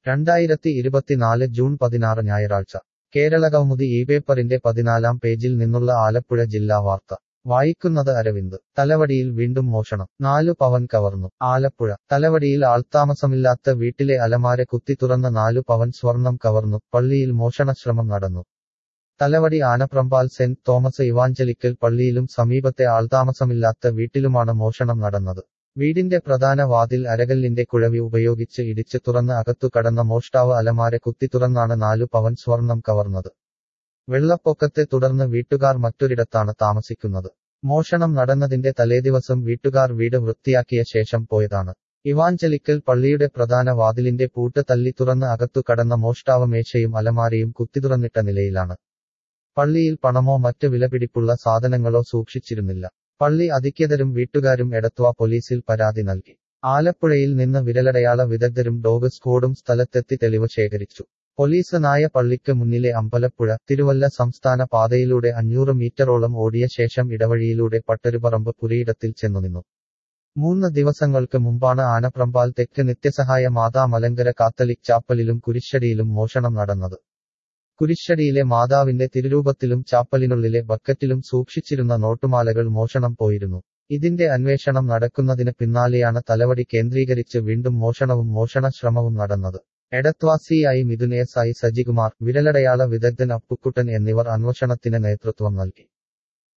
രണ്ടായിരത്തി ഇരുപത്തിനാല് ജൂൺ പതിനാറ് ഞായറാഴ്ച കേരളകൗമുദി ഈ പേപ്പറിന്റെ പതിനാലാം പേജിൽ നിന്നുള്ള ആലപ്പുഴ ജില്ലാ വാർത്ത വായിക്കുന്നത് അരവിന്ദ് തലവടിയിൽ വീണ്ടും മോഷണം നാലു പവൻ കവർന്നു ആലപ്പുഴ തലവടിയിൽ ആൾത്താമസമില്ലാത്ത വീട്ടിലെ അലമാര കുത്തിത്തുറന്ന നാലു പവൻ സ്വർണം കവർന്നു പള്ളിയിൽ മോഷണശ്രമം നടന്നു Thalavady Anaprambal saint Thomas evangelical പള്ളിയിലും സമീപത്തെ ആൾതാമസമില്ലാത്ത വീട്ടിലുമാണ് മോഷണം നടന്നത് വീടിന്റെ പ്രധാന വാതിൽ അരകല്ലിന്റെ കുഴവി ഉപയോഗിച്ച് ഇടിച്ച് തുറന്ന് അകത്തു കടന്ന മോഷ്ടാവ് അലമാര കുത്തിത്തുറന്നാണ് നാലു പവൻ സ്വർണം കവർന്നത് വെള്ളപ്പൊക്കത്തെ തുടർന്ന് വീട്ടുകാർ മറ്റൊരിടത്താണ് താമസിക്കുന്നത് മോഷണം നടന്നതിന്റെ തലേദിവസം വീട്ടുകാർ വീട് വൃത്തിയാക്കിയ ശേഷം പോയതാണ് ഇവാഞ്ചലിക്കൽ പള്ളിയുടെ പ്രധാന വാതിലിന്റെ പൂട്ട് തല്ലി തുറന്ന് അകത്തു കടന്ന മോഷ്ടാവ് മേശയും അലമാരയും കുത്തിതുറന്നിട്ട നിലയിലാണ് പള്ളിയിൽ പണമോ മറ്റ് വിലപിടിപ്പുള്ള സാധനങ്ങളോ സൂക്ഷിച്ചിരുന്നില്ല പള്ളി അധികൃതരും വീട്ടുകാരും എടത്വ പോലീസിൽ പരാതി നൽകി ആലപ്പുഴയിൽ നിന്ന് വിരലടയാള വിദഗ്ധരും ഡോഗ് സ്ക്വാഡും സ്ഥലത്തെത്തി തെളിവ് ശേഖരിച്ചു പോലീസ് നായ പള്ളിക്ക് മുന്നിലെ അമ്പലപ്പുഴ തിരുവല്ല സംസ്ഥാന പാതയിലൂടെ അഞ്ഞൂറ് മീറ്ററോളം ഓടിയ ശേഷം ഇടവഴിയിലൂടെ പട്ടരുപറമ്പ് പുരയിടത്തിൽ ചെന്നുനിന്നു മൂന്ന് ദിവസങ്ങൾക്ക് മുമ്പാണ് ആനപ്രമ്പാൽ തെക്ക് നിത്യസഹായ മാതാ മലങ്കര കാത്തലിക് ചാപ്പലിലും കുരിശടിയിലും മോഷണം നടന്നത് കുരിശടിയിലെ മാതാവിന്റെ തിരുരൂപത്തിലും ചാപ്പലിനുള്ളിലെ ബക്കറ്റിലും സൂക്ഷിച്ചിരുന്ന നോട്ടുമാലകൾ മോഷണം പോയിരുന്നു ഇതിന്റെ അന്വേഷണം നടക്കുന്നതിന് പിന്നാലെയാണ് തലവടി കേന്ദ്രീകരിച്ച് വീണ്ടും മോഷണവും മോഷണ ശ്രമവും നടന്നത് എടത്വാസിയായി മിഥുൻ എസ് ഐ സജികുമാർ വിരലടയാള വിദഗ്ധൻ അപ്പുക്കുട്ടൻ എന്നിവർ അന്വേഷണത്തിന് നേതൃത്വം നൽകി